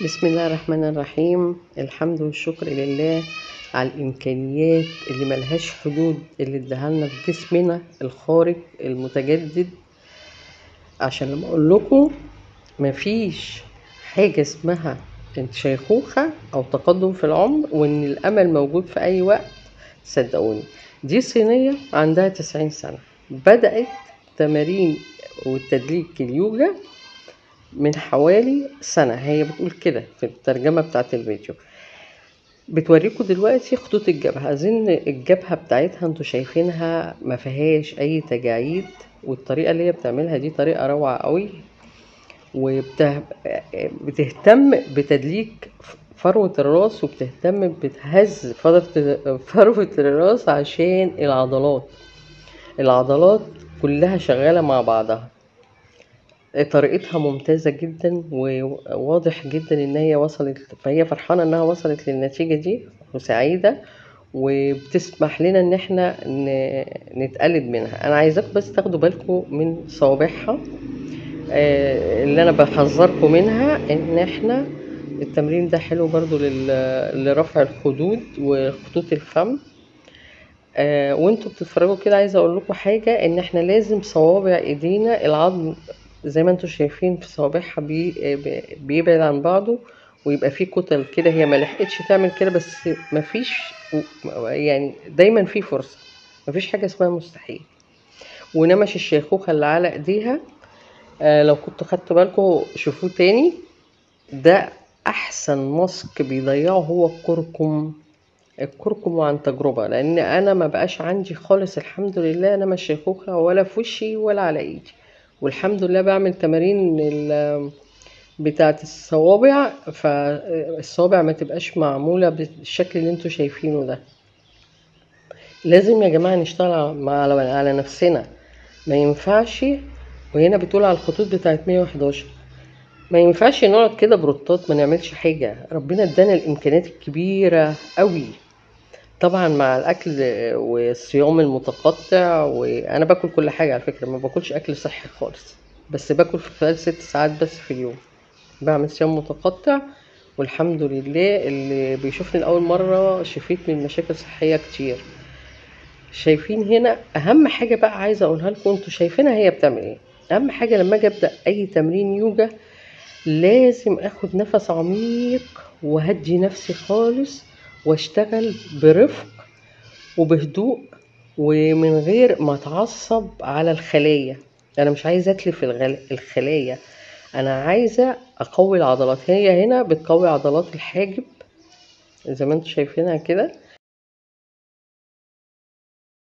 بسم الله الرحمن الرحيم الحمد والشكر لله على الإمكانيات اللي ملهاش حدود اللي ادهالنا في جسمنا الخارق المتجدد عشان لما أقول لكم مفيش حاجة اسمها انت شيخوخة أو تقدم في العمر وإن الأمل موجود في أي وقت صدقوني دي صينية عندها تسعين سنة بدأت تمارين والتدليك اليوجا من حوالي سنة هي بتقول كده في الترجمة بتاعت الفيديو بتوريكم دلوقتي خطوط الجبهة أظن الجبهة بتاعتها انتوا شايفينها ما فيهاش أي تجاعيد والطريقة اللي هي بتعملها دي طريقة روعة قوي وبتهتم بتدليك فروة الراس وبتهتم بتهز فروة الراس عشان العضلات العضلات كلها شغالة مع بعضها طريقتها ممتازة جدا وواضح جدا ان هي وصلت فهي فرحانة انها وصلت للنتيجة دي وسعيدة وبتسمح لنا ان احنا نتقلد منها انا عايزاكم بس تاخدوا بالكم من صوابعها اللي انا بحذركم منها ان احنا التمرين ده حلو برضو لرفع الخدود وخطوط الفم آه وانتوا بتتفرجوا كده عايزه اقول لكم حاجه ان احنا لازم صوابع ايدينا العظم زي ما انتوا شايفين في صوابعها بي بيبعد عن بعضه ويبقى فيه كتل كده هي ما لحقتش تعمل كده بس مفيش يعني دايما في فرصه مفيش حاجه اسمها مستحيل ونمش الشيخوخه اللي على ايديها آه لو كنتوا خدتوا بالكم شوفوه تاني ده احسن ماسك بيضيعه هو الكركم الكركم عن تجربة لان انا ما بقاش عندي خالص الحمد لله انا مش شيخوخة ولا في وشي ولا على ايدي والحمد لله بعمل تمارين بتاعة الصوابع فالصوابع ما تبقاش معمولة بالشكل اللي انتوا شايفينه ده لازم يا جماعة نشتغل على نفسنا ما ينفعش وهنا بتقول على الخطوط بتاعت 111 ما ينفعش نقعد كده بروتات ما نعملش حاجة ربنا ادانا الامكانيات الكبيرة قوي طبعا مع الاكل والصيام المتقطع وانا باكل كل حاجة على فكرة ما باكلش اكل صحي خالص بس باكل في خلال ست ساعات بس في اليوم بعمل صيام متقطع والحمد لله اللي بيشوفني لأول مرة شفيت من مشاكل صحية كتير شايفين هنا اهم حاجة بقى عايزة اقولها لكم انتوا شايفينها هي بتعمل ايه اهم حاجة لما اجي ابدأ اي تمرين يوجا لازم اخد نفس عميق وهدي نفسي خالص واشتغل برفق وبهدوء ومن غير ما اتعصب على الخلايا انا مش عايزه اتلف الخلايا انا عايزه اقوي العضلات هي هنا بتقوي عضلات الحاجب زي ما انتم شايفينها كده